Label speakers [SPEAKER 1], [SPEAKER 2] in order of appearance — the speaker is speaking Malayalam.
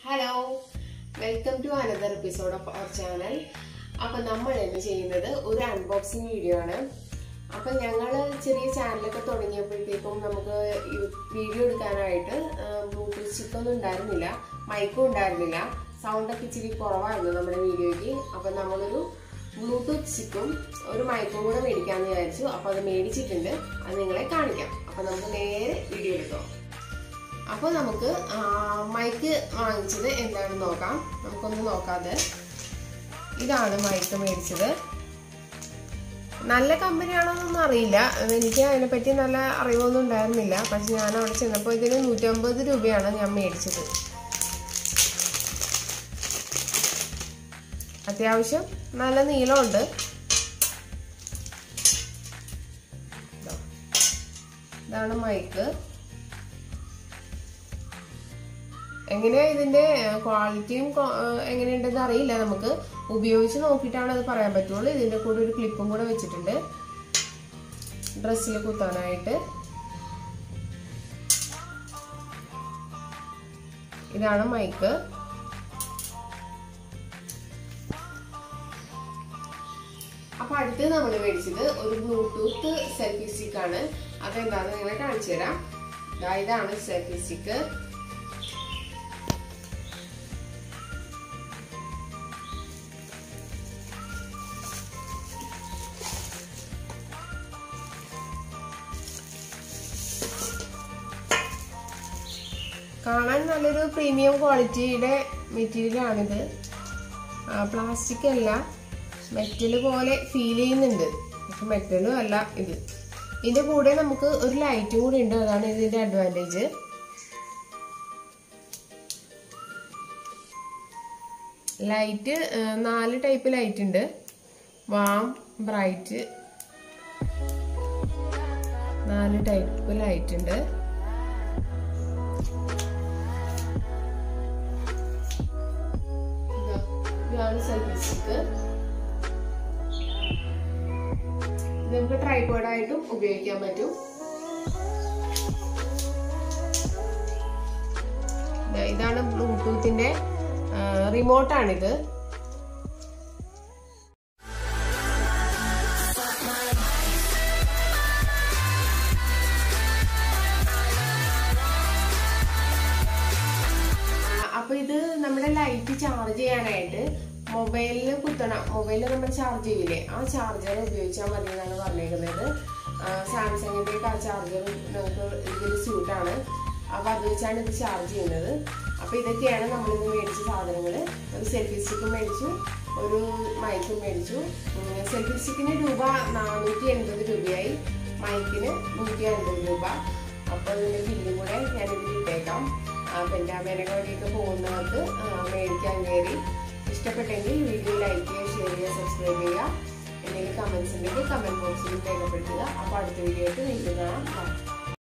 [SPEAKER 1] Hello welcome to another episode of our channel അപ്പൊ നമ്മൾ ഇന്ന് ചെയ്യുന്നത് ഒരു അൺബോക്സിങ് വീഡിയോ ആണ് അപ്പൊ ഞങ്ങൾ ചെറിയ ചാനലൊക്കെ തുടങ്ങിയപ്പോഴത്തേക്കും നമുക്ക് ഈ വീഡിയോ എടുക്കാനായിട്ട് ബ്ലൂടൂത്ത് സ്റ്റിക്കൊന്നും ഉണ്ടായിരുന്നില്ല മൈക്കും ഉണ്ടായിരുന്നില്ല സൗണ്ടൊക്കെ ഇച്ചിരി കുറവായിരുന്നു നമ്മുടെ വീഡിയോയ്ക്ക് അപ്പൊ നമ്മളൊരു ബ്ലൂടൂത്ത് സ്റ്റിക്കും ഒരു മൈക്കും കൂടെ മേടിക്കാമെന്ന് വിചാരിച്ചു അപ്പൊ അത് മേടിച്ചിട്ടുണ്ട് അത് നിങ്ങളെ കാണിക്കാം അപ്പൊ നമുക്ക് നേരെ വീഡിയോ എടുക്കാം അപ്പോൾ നമുക്ക് ആ, മൈക്ക് വാങ്ങിച്ചത് എന്താണെന്ന് നോക്കാം നമുക്കൊന്ന് നോക്കാതെ ഇതാണ് മൈക്ക് മേടിച്ചത് നല്ല കമ്പനിയാണോന്നൊന്നും അറിയില്ല എനിക്ക് അതിനെപ്പറ്റി നല്ല അറിവൊന്നും ഉണ്ടായിരുന്നില്ല പക്ഷെ ഞാൻ അവിടെ ചെന്നപ്പോൾ ഇതിന് നൂറ്റമ്പത് രൂപയാണ് ഞാൻ മേടിച്ചത് അത്യാവശ്യം നല്ല നീളമുണ്ട് ഇതാ. ഇതാണ് മൈക്ക് എങ്ങനെയാ ഇതിന്റെ ക്വാളിറ്റിയും എങ്ങനെയുണ്ടെന്ന് അറിയില്ല നമുക്ക് ഉപയോഗിച്ച് നോക്കിയിട്ടാണ് അത് പറയാൻ പറ്റുള്ളൂ ഇതിന്റെ കൂടെ ഒരു ക്ലിപ്പും കൂടെ വെച്ചിട്ടുണ്ട് ഡ്രസ്സിൽ കുത്താനായിട്ട് ഇതാണ് മൈക്ക് അപ്പൊ അടുത്ത് നമ്മൾ മേടിച്ചത് ഒരു ബ്ലൂടൂത്ത് സെൽഫി സ്റ്റിക്ക് ആണ് അതെന്താന്ന് നിങ്ങളെ കാണിച്ചു തരാം ദാ ഇതാണ് സെൽഫി സ്റ്റിക്ക് കാണാൻ നല്ലൊരു പ്രീമിയം ക്വാളിറ്റിയുടെ മെറ്റീരിയൽ ആണിത് പ്ലാസ്റ്റിക് അല്ല മെറ്റൽ പോലെ ഫീൽ ചെയ്യുന്നുണ്ട് പക്ഷെ മെറ്റലും അല്ല ഇത് ഇതിന്റെ കൂടെ നമുക്ക് ഒരു ലൈറ്റും കൂടി ഉണ്ട് അതാണ് ഇതിന്റെ അഡ്വാൻറ്റേജ് ലൈറ്റ് നാല് ടൈപ്പ് ലൈറ്റ് ഉണ്ട് വാം ബ്രൈറ്റ് നാല് ടൈപ്പ് ലൈറ്റ് ഉണ്ട് ഇതാ, ഇതാണ് സെൽഫി സ്റ്റിക്ക് ഇത് നമുക്ക് ട്രൈപോഡ് ആയിട്ടും ഉപയോഗിക്കാൻ പറ്റും ദാ ഇതാണ് ബ്ലൂടൂത്തിന്റെ റിമോട്ടാണിത് അപ്പൊ ഇത് നമ്മുടെ ലൈറ്റ് ചാർജ് ചെയ്യാനായിട്ട് മൊബൈലിൽ കുത്തണം മൊബൈലിൽ നമ്മൾ ചാർജ് ചെയ്യില്ലേ ആ ചാർജർ ഉപയോഗിച്ചാൽ മതി എന്നാണ് പറഞ്ഞേക്കുന്നത് സാംസങ്ങിന്റെ ഒക്കെ ആ ചാർജർ നമുക്ക് ഇതിൽ സ്യൂട്ടാണ് അപ്പൊ അത് വെച്ചാണ് ഇത് ചാർജ് ചെയ്യുന്നത് അപ്പൊ ഇതൊക്കെയാണ് നമ്മൾ ഇന്ന് മേടിച്ച സാധനങ്ങൾ ഒരു സെൽഫി സ്റ്റിക്കും മേടിച്ചു ഒരു മൈക്കും മേടിച്ചു സെൽഫി സ്റ്റിക്കിന് രൂപ നാനൂറ്റി എൺപത് രൂപയായി മൈക്കിന് നൂറ്റി അൻപത് രൂപ അപ്പൊ ഇതിന്റെ ബില്ലും കൂടെ ഞാനിതിൽ ഇട്ടേക്കാം അപ്പം എൻ്റെ അമ്മേനൊക്കെ വഴിയൊക്കെ പോകുന്നവർക്ക് ആ, മേടിക്കാൻ കയറി ഇഷ്ടപ്പെട്ടെങ്കിൽ വീഡിയോ ലൈക്ക് ചെയ്യുക ഷെയർ ചെയ്യുക സബ്സ്ക്രൈബ് ചെയ്യുക എന്തെങ്കിലും കമൻസ് ഉണ്ടെങ്കിൽ കമൻറ്റ് ബോക്സിൽ രേഖപ്പെടുത്തുക അപ്പോൾ അടുത്ത വീഡിയോ ആയിട്ട് വീണ്ടും കാണാം Bye.